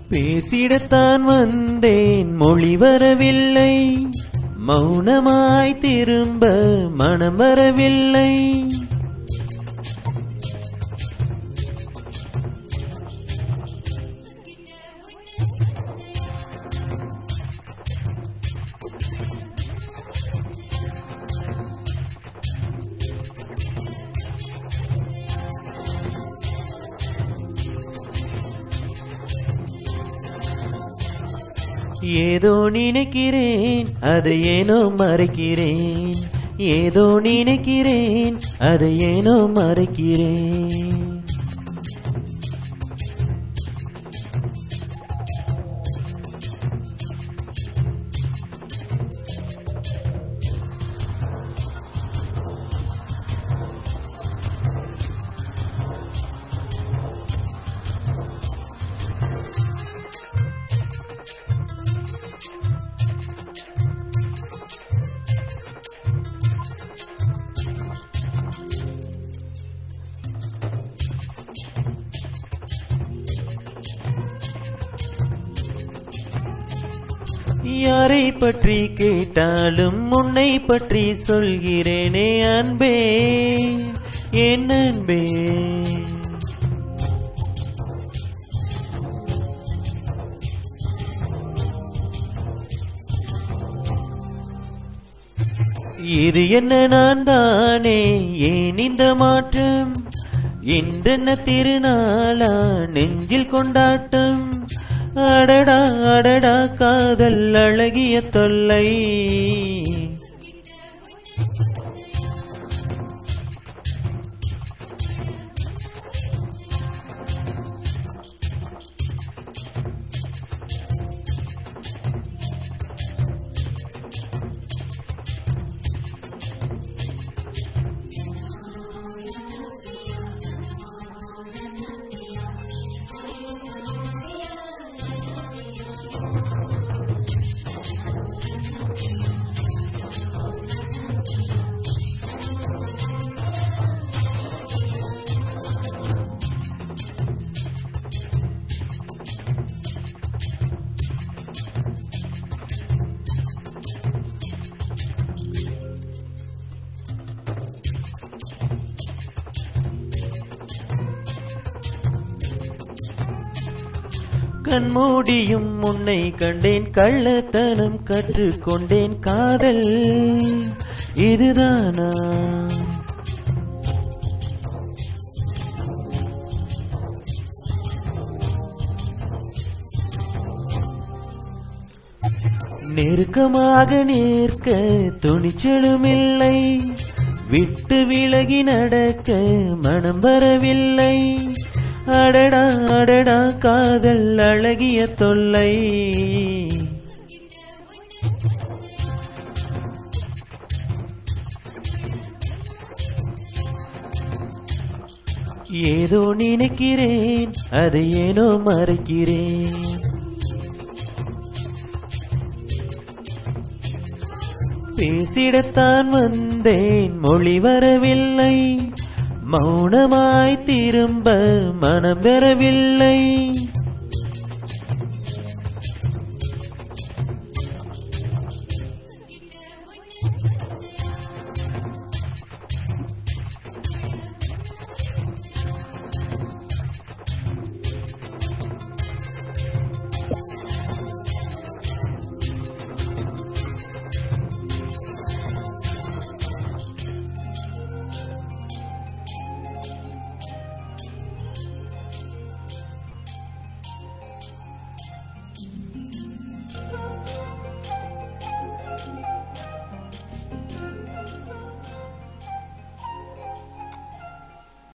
பேசிடத்தான் வந்தேன் மொழி வரவில்லை மௌனமாய் திரும்ப மனம் வரவில்லை ஏதோ நினைக்கிறேன் அதை ஏனோ மறைக்கிறேன் ஏதோ நினைக்கிறேன் அதை ஏனோ மறைக்கிறேன் யாரை பற்றி கேட்டாலும் உன்னை பற்றி சொல்கிறேனே அன்பே என் அன்பே இது என்ன நான் தானே ஏன் இந்த மாற்றம் என்றென்ன திருநாளா நெஞ்சில் கொண்டாட்டம் அடடா அடடா காதல் அழகிய தொல்லை கண்மூடியும் உன்னை கண்டேன் கள்ளத்தனம் கற்றுக்கொண்டேன் காதல் இதுதானா நெருக்கமாக நிற்க துணிச்சலும் இல்லை விட்டு விலகி நடக்க மனம் வரவில்லை அடடா அடடா காதல் அழகிய தொல்லை ஏதோ நினைக்கிறேன் அதை ஏனோ மறைக்கிறேன் பேசிடத்தான் வந்தேன் மொழி வரவில்லை மௌனமாய் திரும்ப மனம் பெறவில்லை